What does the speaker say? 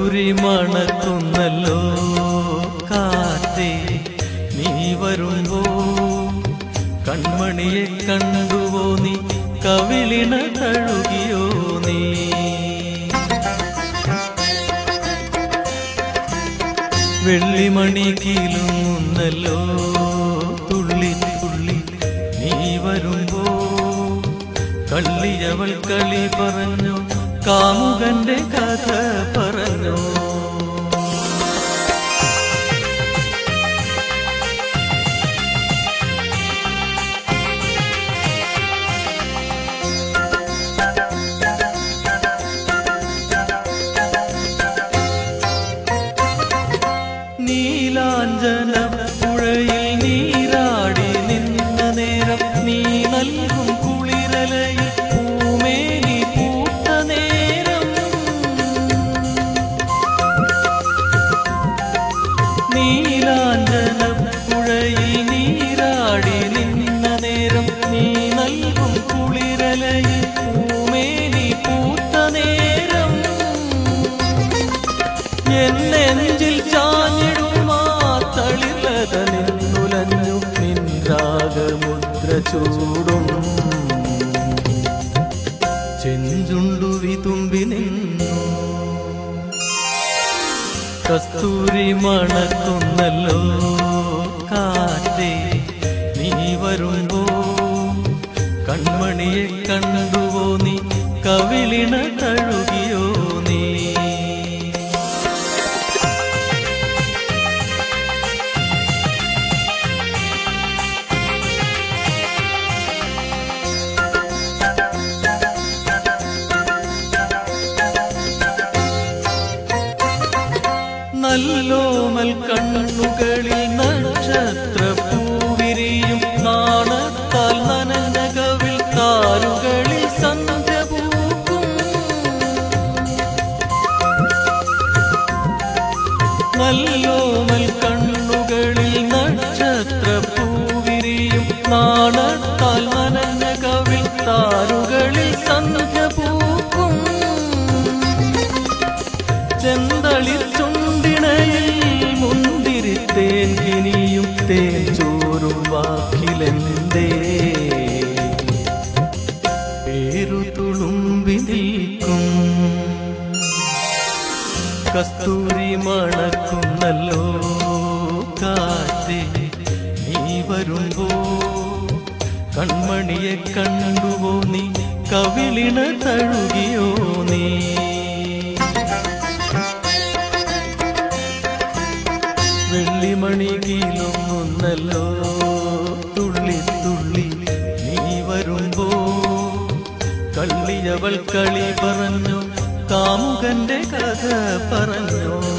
കസ്തൂരി മണക്കുന്നല്ലോ കാറ്റേ നീ വരുമ്പോ കൺമണിയെ കണ്ടുവോ നീ കവിളിണ തഴുകിയോ നീ വെള്ളിമണി കീലുന്നല്ലോ തുള്ളി തുള്ളി നീ വരുമ്പോ കള്ളിയവൾ കളി പറഞ്ഞു കാമുകന്റെ കഥ പറഞ്ഞു നീലാഞ്ജന പുഴയിൽ നീരാടി നിന്ന നേരം നീ നൽകും കുളിരലയിൽ പൂമേനി പൂത്ത നേരം നീലാഞ്ജന പുഴയിൽ നീരാടി നിന്ന നേരം നീ നൽകും കുളിരലയിൽ പൂമേനി പൂത്ത നേരം എന്നെഞ്ചിൽ ചാഞ്ഞിടുമാ തളിർലത നിന്നുലഞ്ഞു നിൻരാഗമുദ്ര ചൂടും ചെഞ്ചുണ്ടു വിതുമ്പി നിന്നു കസ്തൂരി മണക്കുന്നല്ലോ കാറ്റേ നീ വരുമ്പോ കൺമണിയെ കണ്ടുവോ നീ കവിളിണ തഴുകിയോ നീ നല്ലോമൽ കണ്ണുകളിൽ നക്ഷത്ര പൂവിരിയും നാണത്താൽ നനഞ്ഞ കവിൽ താരുകളിൽ സന്ധ്യ പൂക്കും നല്ലോമൽ കണ്ണുകളിൽ നക്ഷത്ര പൂവിരിയും നാണത്താൽ നനഞ്ഞ കവിൽ താരുകളിൽ സന്ധ്യ പൂക്കും ചെന്തളിർ ചുണ്ടിണയിൽ മുന്തിരി തേൻ കിനിയും തേൻ ചോറും വാക്കിലെന്തേ പേരു തുളുമ്പി നിൽക്കും കസ്തൂരി മണക്കുന്നല്ലോ കാറ്റേ നീ വരുമ്പോ കൺമണിയെ കണ്ടുവോ നീ കവിളിണ തഴുകിയോ നീ വെള്ളിമണി കീലൊന്നല്ലോ തുള്ളി തുള്ളി നീ വരുമ്പോ കള്ളിയവൾ കളി പറഞ്ഞു കാമുകന്റെ കഥ പറഞ്ഞു